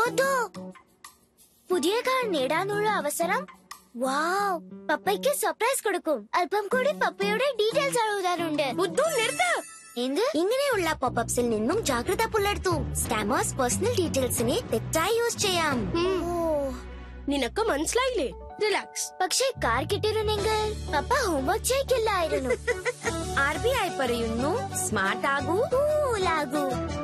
അതോ പുതിയ കാർ നേടാനുള്ള അവസരം വാവ് പപ്പയ്ക്ക് സർപ്രൈസ് കൊടുക്കും അല്പം കൂടി പപ്പയുടെ ഡീറ്റെയിൽസ് എഴുതാനുണ്ട് ബുദ്ധു നിർത്ത് എന്ത് ഇങ്ങനെയുള്ള പോപ്പപ്സിൽ നിന്നും ജാഗ്രത പുലർത്തൂ സ്കാമേഴ്സ് പേഴ്സണൽ ഡീറ്റെയിൽസിനെ തെറ്റായി യൂസ് ചെയ്യാം നിനക്ക് മനസ്സിലായില്ലേ റിലാക്സ് പക്ഷേ കാർ കിട്ടിയിരുന്നെങ്കിൽ പപ്പ ഹോംവർക്ക് ചെയ്യില്ലായിരുന്നു ആർ ബി ഐ പറയുന്നു സ്മാർട്ട് ആകൂ കൂലാകൂ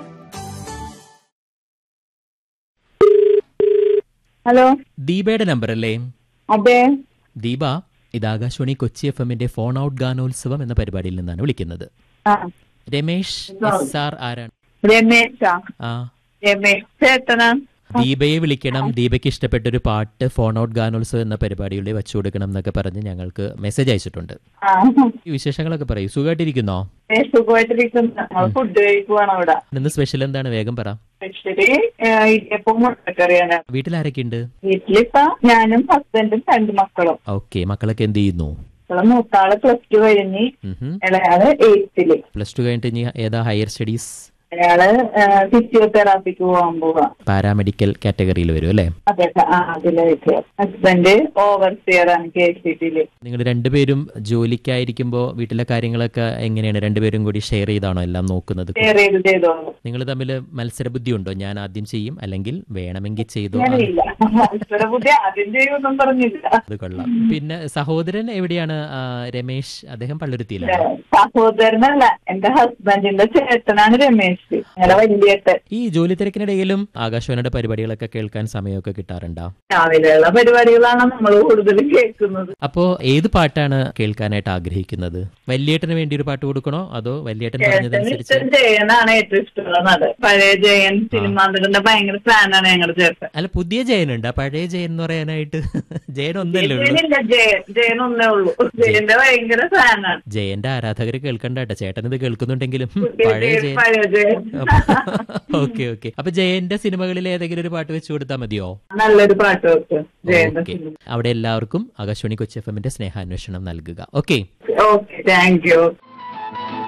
ഹലോ ദീപയുടെ നമ്പർ അല്ലേ അതെ ദീപ ഇത് ആകാശവാണി കൊച്ചി എഫ് എമ്മിന്റെ ഫോൺ ഔട്ട് ഗാനോത്സവം എന്ന പരിപാടിയിൽ നിന്നാണ് വിളിക്കുന്നത് ആ രമേശ് എസ് ആർ ആരാണ് രമേശാ ആ രമേശ് ചേട്ടനാ ദീപയെ വിളിക്കണം ദീപയ്ക്ക് ഇഷ്ടപ്പെട്ട ഒരു പാട്ട് ഫോൺ ഔട്ട് ഗാനോത്സവം എന്ന പരിപാടിയുടെ വെച്ചു കൊടുക്കണം എന്നൊക്കെ പറഞ്ഞ് ഞങ്ങൾക്ക് മെസ്സേജ് അയച്ചിട്ടുണ്ട് ആ ഈ വിശേഷങ്ങളൊക്കെ പറയൂ സുഖമായിട്ടിരിക്കുന്നോ ഏ, സുഖമായിട്ടിരിക്കുന്നു നമ്മൾ ഫുഡ് കഴിക്കുവാണ് ഇവിടെ ഇന്ന് സ്പെഷ്യൽ എന്താണ് വേഗം പറ സ്പെഷ്യലി ഇടിയപ്പം മുട്ടക്കറിയാണ് വീട്ടിൽ ആരൊക്കെയുണ്ട് വീട്ടിലിപ്പ ഞാനും ഹസ്ബൻഡും രണ്ട് മക്കളും ഓക്കെ മക്കളൊക്കെ എന്ത് ചെയ്യുന്നു മക്കള് മൂത്താള് പ്ലസ് ടു കഴിഞ്ഞ് ഇളയാള് എയ്ത്തില് പ്ലസ് ടു കഴിഞ്ഞിട്ട് ഇനി ഏതാ ഹയർ സ്റ്റഡീസ് അയാള് ഫിസിയോതെറാപ്പിക്ക് പോകാൻ പോവാ പാരാമെഡിക്കൽ കാറ്റഗറിയിൽ വരും അല്ലേ അതെ ആ അതിലേക്ക് ഹസ്ബൻഡ് ഓവർസിയർ ആണ് കെ സി ടിയില് നിങ്ങൾ രണ്ടുപേരും ജോലിക്കായിരിക്കുമ്പോൾ വീട്ടിലെ കാര്യങ്ങളൊക്കെ എങ്ങനെയാണ് രണ്ടുപേരും കൂടി ഷെയർ ചെയ്താണോ എല്ലാം നോക്കുന്നത് ഷെയർ ചെയ്ത് ചെയ്തോളൂ നിങ്ങൾ തമ്മിൽ മത്സരബുദ്ധി ഉണ്ടോ ഞാൻ ആദ്യം ചെയ്യും അല്ലെങ്കിൽ വേണമെങ്കിൽ ചെയ്തോ ആ, ഞാനില്ല ഈശ്വര ബുദ്ധി ആദ്യം ചെയ്യുമെന്നും പറഞ്ഞില്ല അത് കൊള്ളാം പിന്നെ സഹോദരൻ എവിടെയാണ് ആ, രമേശ് അദ്ദേഹം പള്ളുരുത്തിയിലാണ് സഹോദരനല്ല എന്റെ ഹസ്ബൻഡിന്റെ ചേട്ടനാണ് രമേശ് ഞങ്ങളെ വലിയേട്ടൻ ഈ ജോലി തിരക്കിനിടയിലും ആകാശവാണിയുടെ പരിപാടികളൊക്കെ കേൾക്കാൻ സമയമൊക്കെ കിട്ടാറുണ്ടോ രാവിലെയുള്ള പരിപാടികളാണ് നമ്മൾ കൂടുതലും കേൾക്കുന്നത് അപ്പോ ഏത് പാട്ടാണ് കേൾക്കാനായിട്ട് ആഗ്രഹിക്കുന്നത് വല്യേട്ടന് വേണ്ടി ഒരു പാട്ട് കൊടുക്കണോ അതോ വല്യേട്ടൻ ചേട്ടന് പറഞ്ഞതനുസരിച്ച് ഇഷ്ടം ജയനാണ് ഏറ്റവും ഇഷ്ടമുള്ള നടൻ പഴയ ജയൻ സിനിമ നടന്റെ ഭയങ്കര ഫാനാണ് ഞങ്ങളുടെ ചേട്ടൻ അല്ല പുതിയ ജയനുണ്ട് ആ പഴയ ജയൻ എന്ന് പറയാനായിട്ട് ജയൻ ഒന്നല്ലേ ഉള്ളൂ ജയനില്ല ജയൻ ജയൻ ഒന്നേ ഉള്ളൂ ജയന്റെ ഭയങ്കര ഫാനാണ് ജയന്റെ ആരാധകർ കേൾക്കണ്ട കേട്ടോ ചേട്ടൻ ഇത് കേൾക്കുന്നുണ്ടെങ്കിലും ഹും, പഴയ ജയൻ പഴയ ജയൻ ഓക്കെ ഓക്കെ അപ്പൊ ജയന്റെ സിനിമകളിൽ ഏതെങ്കിലും ഒരു പാട്ട് വെച്ചു കൊടുത്താൽ മതിയോ നല്ലൊരു പാട്ട് വെക്കും ജയന്റെ ഓക്കെ സിനിമ അവിടെ എല്ലാവർക്കും ആകാശവാണി കൊച്ചി എഫ് എമ്മിന്റെ സ്നേഹാന്വേഷണം നൽകുക ഓക്കെ ഓക്കെ താങ്ക് യു